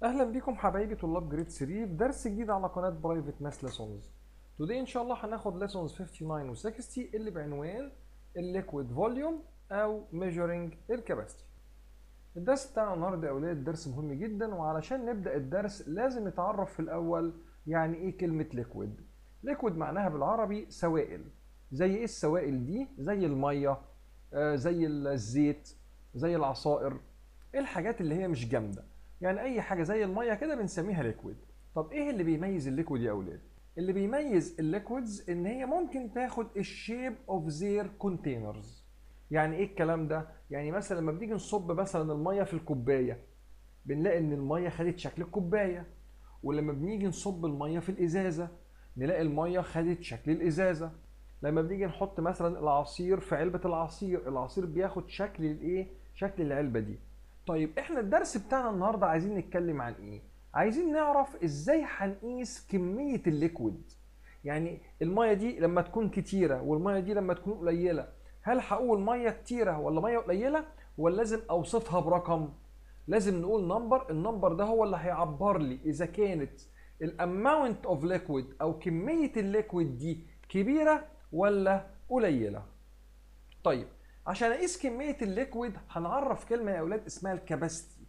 اهلا بيكم حبايبي طلاب جريد 3 في درس جديد على قناه برايفت ماس ليسونز توداي ان شاء الله هناخد ليسونز 59 و 60 اللي بعنوان الليكويد فوليوم او ميجرنج الكباستي الدرس بتاعنا النهارده يا اولاد درس مهم جدا وعلشان نبدا الدرس لازم نتعرف في الاول يعني ايه كلمه ليكويد ليكويد معناها بالعربي سوائل زي ايه السوائل دي زي الميه آه، زي الزيت زي العصائر ايه الحاجات اللي هي مش جامده يعني اي حاجه زي الميه كده بنسميها ليكويد طب ايه اللي بيميز الليكويد يا اولاد اللي بيميز الليكويدز ان هي ممكن تاخد الشيب اوف زير كونتينرز يعني ايه الكلام ده يعني مثلا لما بنيجي نصب مثلا الميه في الكوبايه بنلاقي ان الميه خدت شكل الكوبايه ولما بنيجي نصب الميه في الازازه نلاقي الميه خدت شكل الازازه لما بنيجي نحط مثلا العصير في علبه العصير العصير بياخد شكل الايه شكل العلبه دي طيب احنا الدرس بتاعنا النهارده عايزين نتكلم عن ايه عايزين نعرف ازاي هنقيس كميه الليكويد يعني الميه دي لما تكون كتيره والميه دي لما تكون قليله هل هقول ميه كتيره ولا ميه قليله ولا لازم اوصفها برقم لازم نقول نمبر النمبر ده هو اللي هيعبر لي اذا كانت الاماونت اوف ليكويد او كميه الليكويد دي كبيره ولا قليله طيب عشان اقيس كميه الليكويد هنعرف كلمه يا اولاد اسمها الكباستي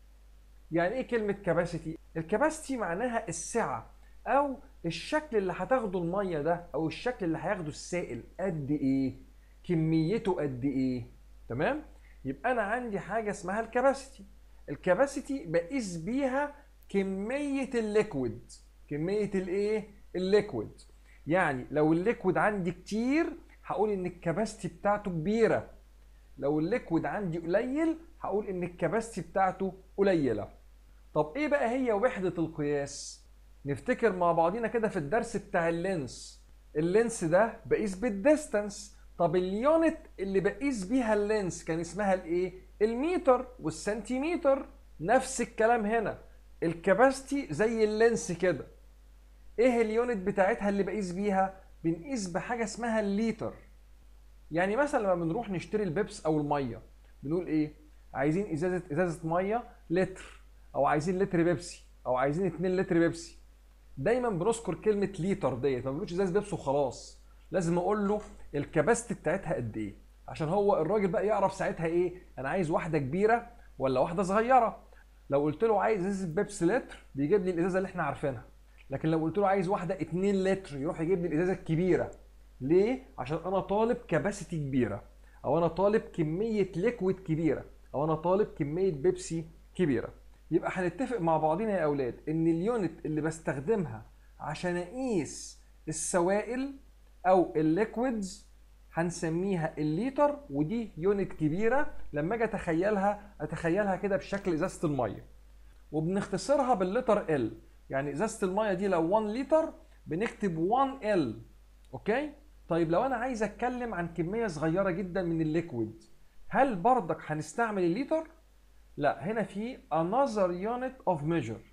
يعني ايه كلمه كباستي الكباستي معناها السعه او الشكل اللي هتاخده الميه ده او الشكل اللي هياخده السائل قد ايه كميته قد ايه تمام يبقى انا عندي حاجه اسمها الكباستي الكباستي بقيس بيها كميه الليكويد كميه الايه الليكويد يعني لو الليكويد عندي كتير هقول ان الكباستي بتاعته كبيره لو الليكويد عندي قليل هقول ان الكباستي بتاعته قليله طب ايه بقى هي وحده القياس نفتكر مع بعضينا كده في الدرس بتاع اللينس اللينس ده بقيس بالديستانس طب اليونت اللي بقيس بيها اللينس كان اسمها الايه المتر والسنتيمتر نفس الكلام هنا الكباستي زي اللينس كده ايه اليونت بتاعتها اللي بقيس بيها بنقيس بحاجه اسمها الليتر يعني مثلا لما بنروح نشتري البيبس او الميه بنقول ايه عايزين ازازه ازازه ميه لتر او عايزين لتر بيبسي او عايزين 2 لتر بيبسي دايما بنذكر كلمه ليتر ديت ما بنقولش ازازه بيبسي وخلاص لازم اقول له الكباستي بتاعتها قد ايه عشان هو الراجل بقى يعرف ساعتها ايه انا عايز واحده كبيره ولا واحده صغيره لو قلت له عايز ازازه بيبسي لتر بيجيب لي الازازه اللي احنا عارفينها لكن لو قلت له عايز واحده 2 لتر يروح يجيب لي الازازه الكبيره ليه عشان انا طالب كباسيتي كبيره او انا طالب كميه ليكويد كبيره او انا طالب كميه بيبسي كبيره يبقى هنتفق مع بعضنا يا اولاد ان اليونت اللي بستخدمها عشان اقيس السوائل او الليكويدز هنسميها الليتر ودي يونت كبيره لما اجي اتخيلها اتخيلها كده بشكل ازازه الميه وبنختصرها باللتر ال يعني ازازه الميه دي لو 1 لتر بنكتب 1 ال اوكي طيب لو انا عايز اتكلم عن كميه صغيره جدا من الليكويد هل بردك هنستعمل الليتر لا هنا في another unit of measure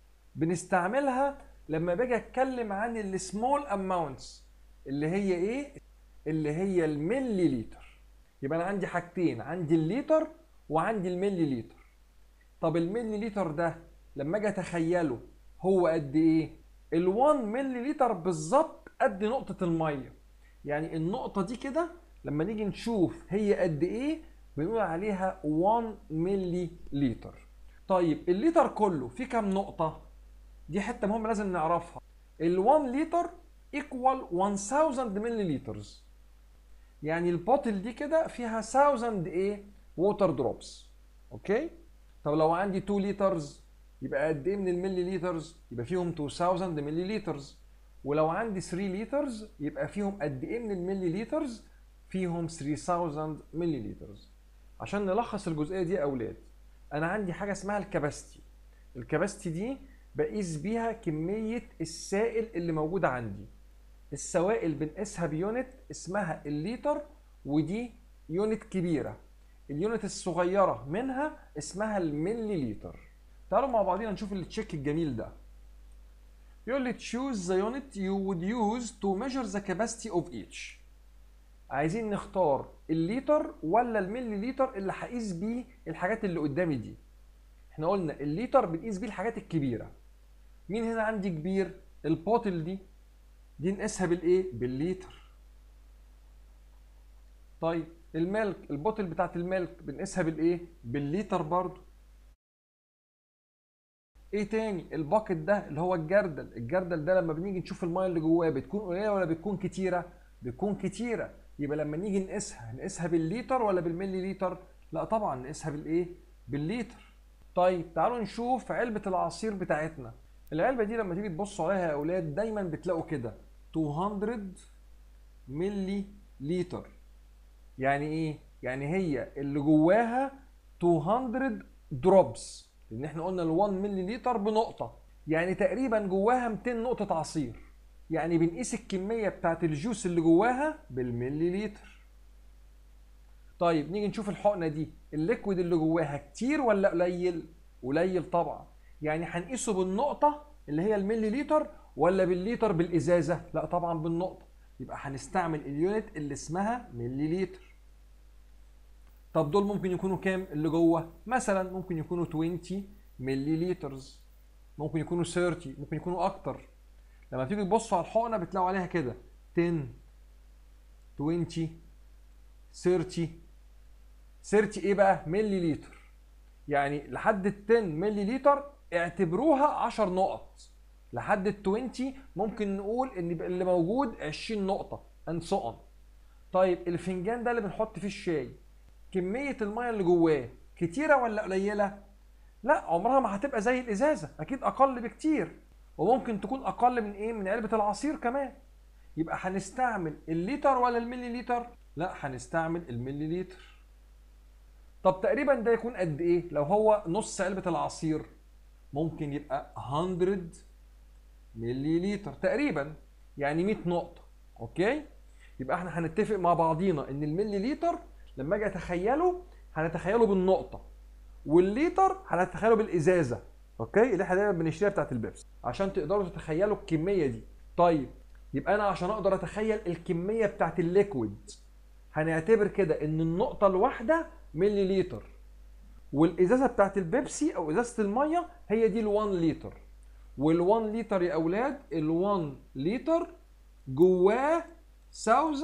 بنستعملها لما باجي اتكلم عن السمول اماونتس اللي هي ايه اللي هي الملي لتر يبقى انا عندي حاجتين عندي الليتر وعندي الملي لتر طب الملي لتر ده لما اجي اتخيله هو قد ايه ال1 ملي لتر بالظبط قد نقطه الميه يعني النقطه دي كده لما نيجي نشوف هي قد ايه بنقول عليها 1 ملي لتر طيب الليتر كله فيه كام نقطه دي حته مهمه لازم نعرفها ال1 لتر ايكوال 1000 ملي لترز يعني البوتل دي كده فيها 1000 ايه ووتر دروبس اوكي طب لو عندي 2 لترز يبقى قد ايه من الملي لترز يبقى فيهم 2000 ملي لترز ولو عندي 3 لترز يبقى فيهم قد ايه من الملي لترز فيهم 3000 ملي لترز عشان نلخص الجزئيه دي يا اولاد انا عندي حاجه اسمها الكباستي الكباستي دي بقيس بيها كميه السائل اللي موجوده عندي السوائل بنقيسها بيونت اسمها الليتر ودي يونت كبيره اليونت الصغيره منها اسمها الملي لتر تعالوا مع بعضينا نشوف التشيك الجميل ده يقول لي choose the unit you would use to measure the capacity of each عايزين نختار الليتر ولا الملي لتر اللي هقيس بيه الحاجات اللي قدامي دي احنا قلنا الليتر بنقيس بيه الحاجات الكبيره مين هنا عندي كبير البوتل دي دي نقيسها بالايه بالليتر طيب الملك البوتل بتاعت الملك بنقيسها بالايه بالليتر برضو ايه تاني الباكت ده اللي هو الجردل الجردل ده لما بنيجي نشوف الميه اللي جواه بتكون قليله ولا بتكون كتيره بتكون كتيره يبقى لما نيجي نقيسها نقيسها بالليتر ولا بالملي لتر لا طبعا نقيسها بالايه بالليتر طيب تعالوا نشوف علبه العصير بتاعتنا العلبه دي لما تيجي تبصوا عليها يا اولاد دايما بتلاقوا كده 200 ملي لتر يعني ايه يعني هي اللي جواها 200 دروبس لان احنا قلنا ال 1 ملي لتر بنقطه يعني تقريبا جواها 200 نقطه عصير يعني بنقيس الكميه بتاعت الجوس اللي جواها بالملي لتر طيب نيجي نشوف الحقنه دي الليكويد اللي جواها كتير ولا قليل قليل طبعا يعني هنقيسه بالنقطه اللي هي الملي لتر ولا بالليتر بالازازه لا طبعا بالنقطه يبقى هنستعمل اليونت اللي اسمها ملي لتر طب دول ممكن يكونوا كام اللي جوه مثلا ممكن يكونوا 20 ملي لترز ممكن يكونوا 30 ممكن يكونوا اكتر لما تيجي تبصوا على الحقنه بتلاقوا عليها كده 10 20 30 30 ايه بقى ملي لتر يعني لحد ال 10 ملي لتر اعتبروها 10 نقط لحد ال 20 ممكن نقول ان اللي موجود 20 نقطه and so on طيب الفنجان ده اللي بنحط فيه الشاي كميه الميه اللي جواه كتيره ولا قليله لا عمرها ما هتبقى زي الازازه اكيد اقل بكتير وممكن تكون اقل من ايه من علبه العصير كمان يبقى هنستعمل الليتر ولا الملي لتر لا هنستعمل الملي لتر طب تقريبا ده يكون قد ايه لو هو نص علبه العصير ممكن يبقى 100 ملي لتر تقريبا يعني 100 نقطه اوكي يبقى احنا هنتفق مع بعضينا ان الملي لتر لما اجي اتخيله هنتخيله بالنقطه والليتر هنتخيله بالازازه اوكي اللي احنا دايما بنشتريها بتاعت البيبسي عشان تقدروا تتخيلوا الكميه دي طيب يبقى انا عشان اقدر اتخيل الكميه بتاعت الليكويد هنعتبر كده ان النقطه الواحده ملي لتر والازازه بتاعت البيبسي او ازازه الميه هي دي ال1 لتر وال1 لتر يا اولاد ال1 لتر جواه 1000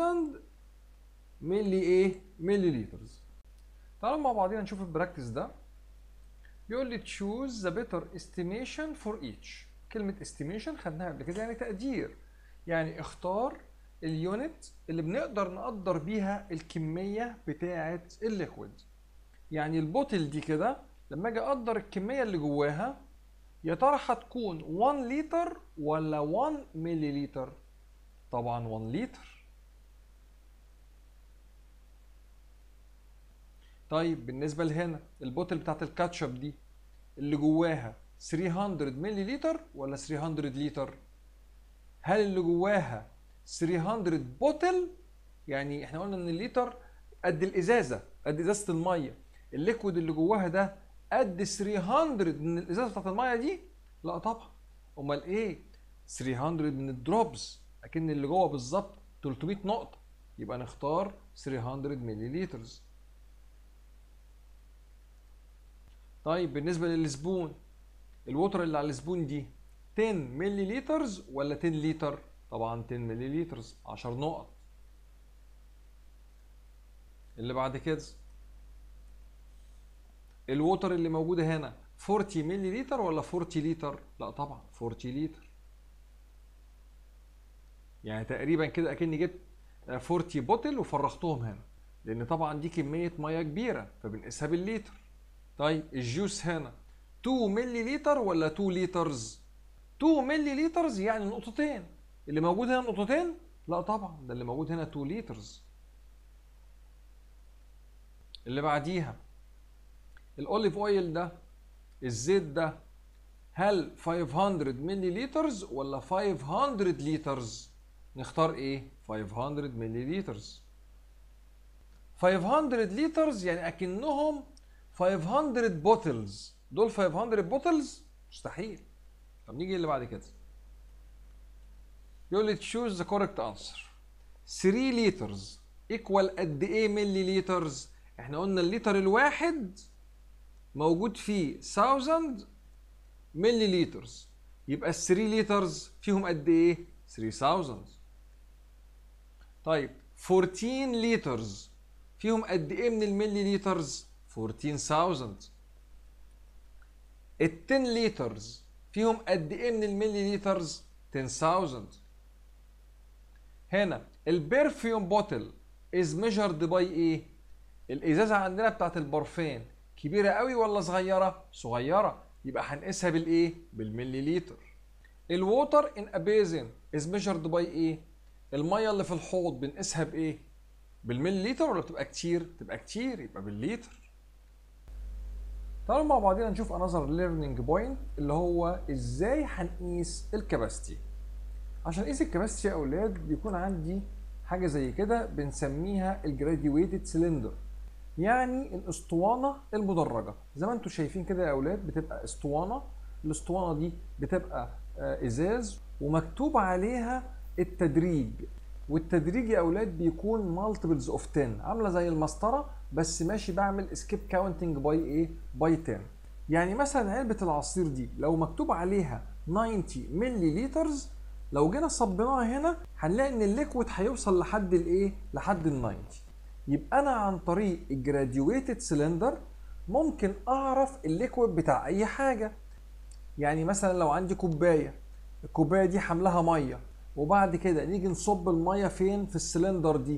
ملي ايه ملي لترز تعالوا مع بعضينا نشوف البراكتس ده بيقول لي choose the better estimation for each كلمة estimation خدناها قبل كده يعني تقدير يعني اختار اليونت اللي بنقدر نقدر بيها الكمية بتاعة الليكويد يعني البوتل دي كده لما اجي اقدر الكمية اللي جواها يا ترى هتكون 1 لتر ولا 1 ملي لتر طبعا 1 لتر طيب بالنسبة لهنا البوتل بتاعت الكاتشب دي اللي جواها 300 ملي لتر ولا 300 لتر؟ هل اللي جواها 300 بوتل يعني احنا قلنا ان الليتر قد الازازة قد ازازة المية الليكويد اللي جواها ده قد 300 من الازازة بتاعت المية دي؟ لا طبعا امال ايه؟ 300 من الدروبز اكن اللي جوه بالظبط 300 نقطة يبقى نختار 300 ملي لترز طيب بالنسبه للسبون الوتر اللي على السبون دي 10 ملي لترز ولا 10 لتر طبعا 10 ملي لترز 10 نقط اللي بعد كده الوتر اللي موجوده هنا 40 ملي لتر ولا 40 لتر لا طبعا 40 لتر يعني تقريبا كده اكني جبت 40 بوتل وفرغتهم هنا لان طبعا دي كميه ميه كبيره فبنقيسها بالليتر طيب الجوس هنا 2 ملي لتر ولا 2 لترز 2 ملي لترز يعني نقطتين اللي موجود هنا نقطتين لا طبعا ده اللي موجود هنا 2 لترز اللي بعديها الاوليف اويل ده الزيت ده هل 500 ملي لترز ولا 500 لترز نختار ايه 500 ملي لترز 500 لترز يعني اكنهم 500 بوتلز دول 500 بوتلز مستحيل طب نيجي اللي بعد كده يقول لي تشوز ذا كوريكت انسر 3 لترز ايكوال قد ايه ملي لترز احنا قلنا الليتر الواحد موجود فيه 1000 ملي لترز يبقى ال 3 لترز فيهم قد ايه 3000 طيب 14 لترز فيهم قد ايه من الملي لترز 14000 ال 10 لترز فيهم قد ايه من الملي لترز 10000 هنا البرفيوم بوتل از ميجرد باي ايه الازازه عندنا بتاعت البرفان كبيره قوي ولا صغيره صغيره يبقى هنقيسها بالايه بالملي لتر الووتر ان ا بيزن از ميجرد باي ايه الميه اللي في الحوض بنقيسها بايه بالملي لتر ولا بتبقى كتير تبقى كتير يبقى بالليتر تعالوا مع بعضنا نشوف انذر ليرنينج بوينت اللي هو ازاي هنقيس الكباستي عشان اقيس الكباستي يا اولاد بيكون عندي حاجه زي كده بنسميها الجراديويتد سلندر يعني الاسطوانه المدرجه زي ما انتم شايفين كده يا اولاد بتبقى اسطوانه الاسطوانه دي بتبقى ازاز ومكتوب عليها التدريج والتدريج يا اولاد بيكون مالتيبلز اوف 10 عامله زي المسطره بس ماشي بعمل سكيب كاونتنج باي ايه باي 10 يعني مثلا علبه العصير دي لو مكتوب عليها 90 ملي لترز لو جينا صبيناها هنا هنلاقي ان الليكويد هيوصل لحد الايه لحد ال 90 يبقى انا عن طريق الجراديويتد سلندر ممكن اعرف الليكويد بتاع اي حاجه يعني مثلا لو عندي كوبايه الكوبايه دي حملها ميه وبعد كده نيجي نصب الميه فين في السلندر دي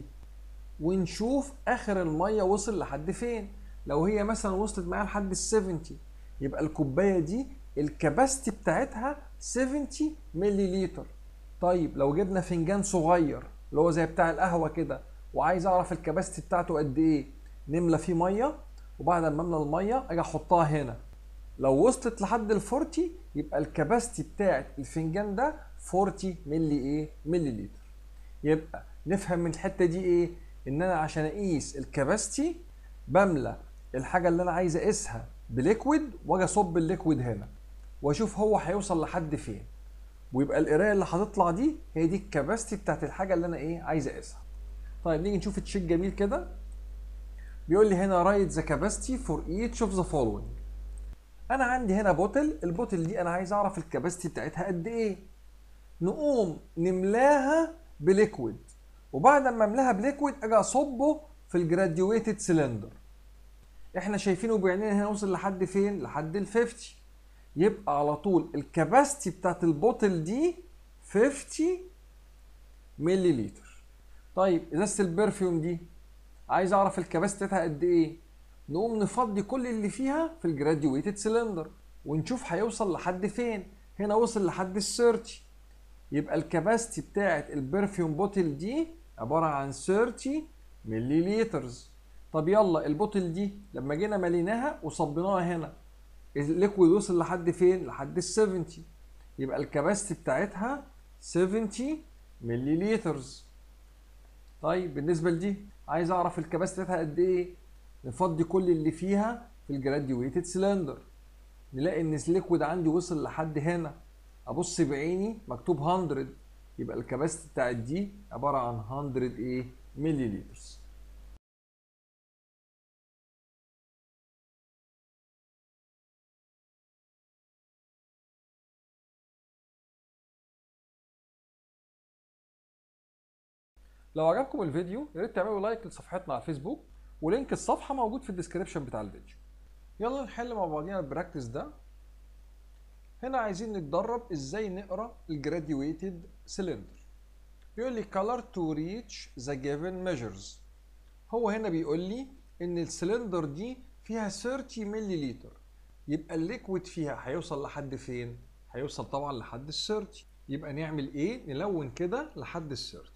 ونشوف اخر الميه وصل لحد فين لو هي مثلا وصلت معايا لحد ال 70 يبقى الكوبايه دي الكباستي بتاعتها 70 ملي لتر طيب لو جبنا فنجان صغير اللي هو زي بتاع القهوه كده وعايز اعرف الكباستي بتاعته قد ايه نملى فيه ميه وبعد ما املى الميه اجي احطها هنا لو وصلت لحد ال 40 يبقى الكباستي بتاعت الفنجان ده 40 ملي ايه ملي لتر يبقى نفهم من الحته دي ايه ان انا عشان اقيس الكباستي بملى الحاجه اللي انا عايز اقيسها بليكويد واجي اصب الليكويد هنا واشوف هو هيوصل لحد فين ويبقى القرايه اللي هتطلع دي هي دي الكباستي بتاعت الحاجه اللي انا ايه عايز اقيسها طيب نيجي نشوف تشيك جميل كده بيقول لي هنا رايت ذا كاباسيتي فور ايتش اوف ذا فولوينج انا عندي هنا بوتل البوتل دي انا عايز اعرف الكاباسيتي بتاعتها قد ايه نقوم نملاها بليكويد وبعد ما املاها بليكويد اجي اصبه في الجراديويتد سلندر احنا شايفينه بعينينا هنا وصل لحد فين لحد ال 50 يبقى على طول الكباستي بتاعت البوتل دي 50 ملي لتر طيب ازازه البرفيوم دي عايز اعرف الكباستي بتاعتها قد ايه نقوم نفضي كل اللي فيها في الجراديويتد سلندر ونشوف هيوصل لحد فين هنا وصل لحد ال 30 يبقى الكباستي بتاعت البرفيوم بوتل دي عباره عن 30 ملي لترز طب يلا البوتل دي لما جينا مليناها وصبيناها هنا الليكويد وصل لحد فين لحد ال 70 يبقى الكباستي بتاعتها 70 ملي لترز طيب بالنسبه لدي عايز اعرف الكباستي بتاعتها قد ايه نفضي كل اللي فيها في الجراديويتد سلندر نلاقي ان الليكويد عندي وصل لحد هنا ابص بعيني مكتوب 100 يبقى الكباستي بتاعت دي عباره عن 100 ايه ملي لترز لو عجبكم الفيديو يا ريت تعملوا لايك لصفحتنا على الفيسبوك ولينك الصفحه موجود في الديسكربشن بتاع الفيديو يلا نحل مع بعضينا البراكتس ده هنا عايزين نتدرب ازاي نقرا الجراديويتد سلندر بيقول لي color to reach the given measures هو هنا بيقول لي ان السلندر دي فيها 30 ملي لتر يبقى الليكويد فيها هيوصل لحد فين هيوصل طبعا لحد ال 30 يبقى نعمل ايه نلون كده لحد ال 30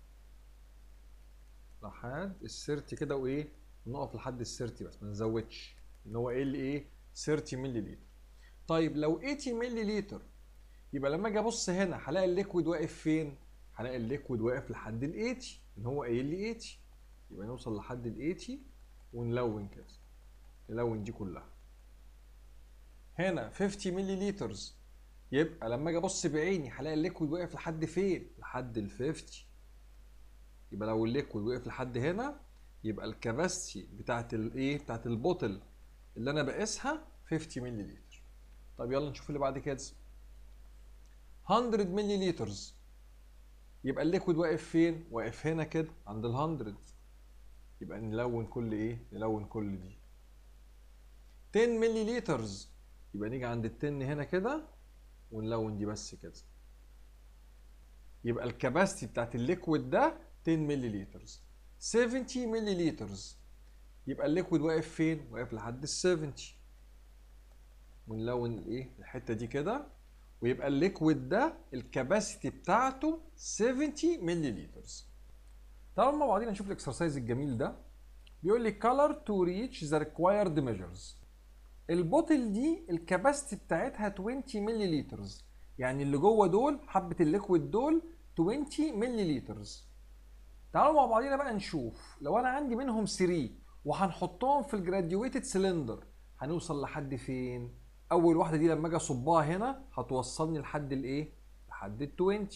لحد ال 30 كده وايه نقف لحد ال 30 بس ما نزودش ان هو ايه اللي ايه 30 ملي لتر طيب لو 80 ملي لتر يبقى لما اجي ابص هنا هلاقي الليكويد واقف فين هلاقي الليكويد واقف لحد ال 80 ان هو قايل لي 80 يبقى نوصل لحد ال 80 ونلون كده نلون دي كلها هنا 50 ملي لترز يبقى لما اجي ابص بعيني هلاقي الليكويد واقف لحد فين لحد ال 50 يبقى لو الليكويد وقف لحد هنا يبقى الكباستي بتاعت الايه بتاعت البوتل اللي انا بقيسها 50 مللي لتر طب يلا نشوف اللي بعد كده 100 مللي لترز يبقى الليكويد واقف فين واقف هنا كده عند ال 100 يبقى نلون كل ايه نلون كل دي 10 مللي لترز يبقى نيجي عند ال 10 هنا كده ونلون دي بس كده يبقى الكباستي بتاعت الليكويد ده 10 مللي لترز 70 مللي لترز يبقى الليكويد واقف فين واقف لحد ال 70 ونلون الايه الحته دي كده ويبقى الليكويد ده الكباسيتي بتاعته 70 مللي لترز تعالوا مع بعضينا نشوف الاكسرسايز الجميل ده بيقول لي color to reach the required measures البوتل دي الكباسيتي بتاعتها 20 مللي لترز يعني اللي جوه دول حبه الليكويد دول 20 مللي لترز تعالوا مع بعضينا بقى نشوف لو انا عندي منهم 3 وهنحطهم في الجراديويتد سلندر هنوصل لحد فين اول واحده دي لما اجي اصبها هنا هتوصلني لحد الايه لحد ال 20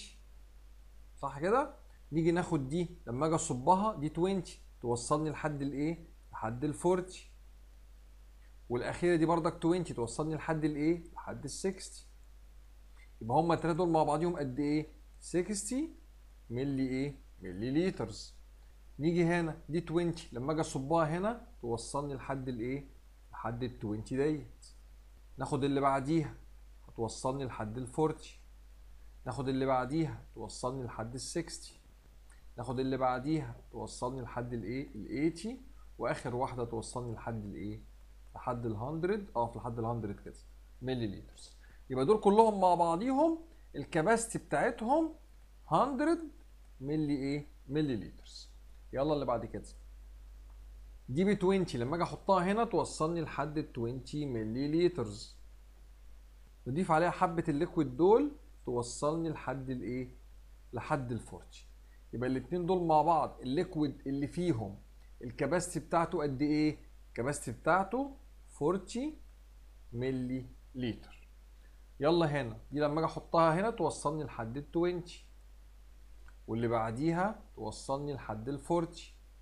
صح كده نيجي ناخد دي لما اجي اصبها دي 20 توصلني لحد الايه لحد ال 40 والاخيره دي بردك 20 توصلني لحد الايه لحد ال 60 يبقى هما الثلاثه دول مع بعضيهم قد ايه 60 ملي ايه ملي لترز نيجي هنا دي 20 لما اجي اصبها هنا توصلني لحد الايه لحد ال 20 ديت ناخد اللي بعديها هتوصلني لحد ال 40 ناخد اللي بعديها توصلني لحد ال 60 ناخد اللي بعديها توصلني لحد الايه ال 80 واخر واحده توصلني لحد الايه لحد ال 100 اه لحد ال 100 كده ملي لترز يبقى دول كلهم مع بعضيهم الكباستي بتاعتهم 100 ملي ايه ملي لترز يلا اللي بعد كده دي ب 20 لما اجي احطها هنا توصلني لحد ال 20 ملي لترز نضيف عليها حبه الليكويد دول توصلني لحد الايه لحد ال 40 يبقى الاثنين دول مع بعض الليكويد اللي فيهم الكباستي بتاعته قد ايه الكباستي بتاعته 40 ملي لتر يلا هنا دي لما اجي احطها هنا توصلني لحد ال 20 واللي بعديها توصلني لحد ال 40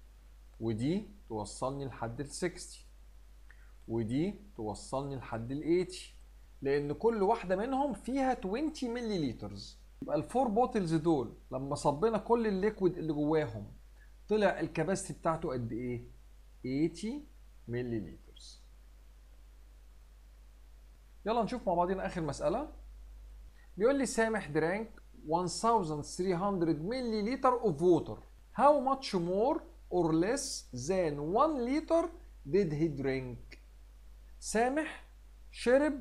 ودي توصلني لحد ال 60 ودي توصلني لحد ال 80 لان كل واحده منهم فيها 20 ملي لترز يبقى الفور بوتلز دول لما صبينا كل الليكويد اللي جواهم طلع الكباستي بتاعته قد ايه 80 ملي لترز يلا نشوف مع بعضنا اخر مساله بيقول لي سامح درانك 1300 ملي لتر of water how much more or less than 1 liter did he drink سامح شرب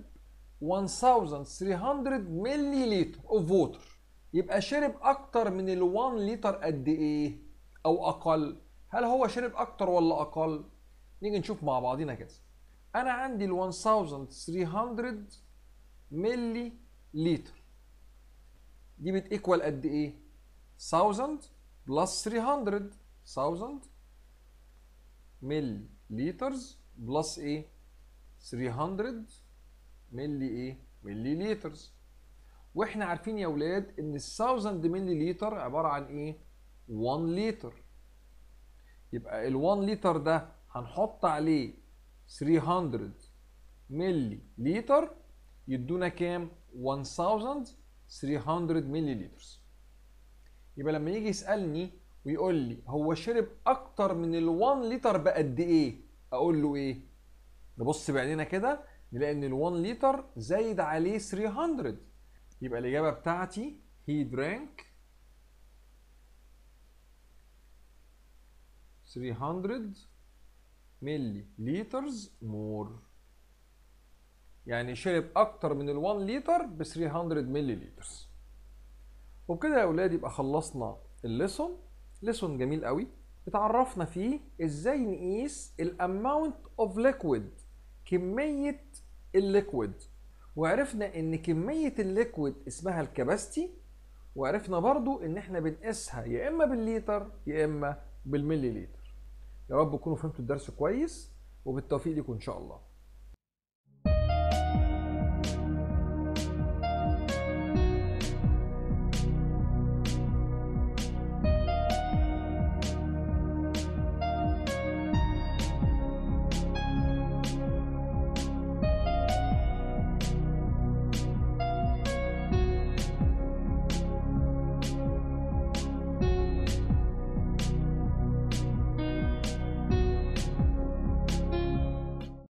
1300 ملي لتر of water يبقى شرب اكتر من ال 1 لتر قد ايه او اقل هل هو شرب اكتر ولا اقل نيجي نشوف مع بعضنا كده انا عندي ال 1300 ملي لتر دي بتيكوال قد ايه 1000 بلس 300 1000 ملي لترز بلس ايه 300 ملي ايه ملي لترز واحنا عارفين يا اولاد ان ال 1000 ملي لتر عباره عن ايه 1 لتر يبقى ال 1 لتر ده هنحط عليه 300 ملي لتر يدونا كام 1300 ملي لترز يبقى لما يجي يسالني ويقول لي هو شرب اكتر من ال 1 لتر بقد ايه اقول له ايه نبص بعينينا كده نلاقي ان ال 1 لتر زايد عليه 300 يبقى الاجابه بتاعتي he drank 300 ملي لترز مور يعني شرب اكتر من ال 1 لتر ب 300 ملي لترز وبكده يا اولاد يبقى خلصنا الليسون ليسون جميل قوي اتعرفنا فيه ازاي نقيس الاماونت اوف ليكويد كميه الليكويد وعرفنا ان كميه الليكويد اسمها الكباستي وعرفنا برضو ان احنا بنقيسها يا اما بالليتر يا اما بالملي لتر يا رب تكونوا فهمتوا الدرس كويس وبالتوفيق لكم ان شاء الله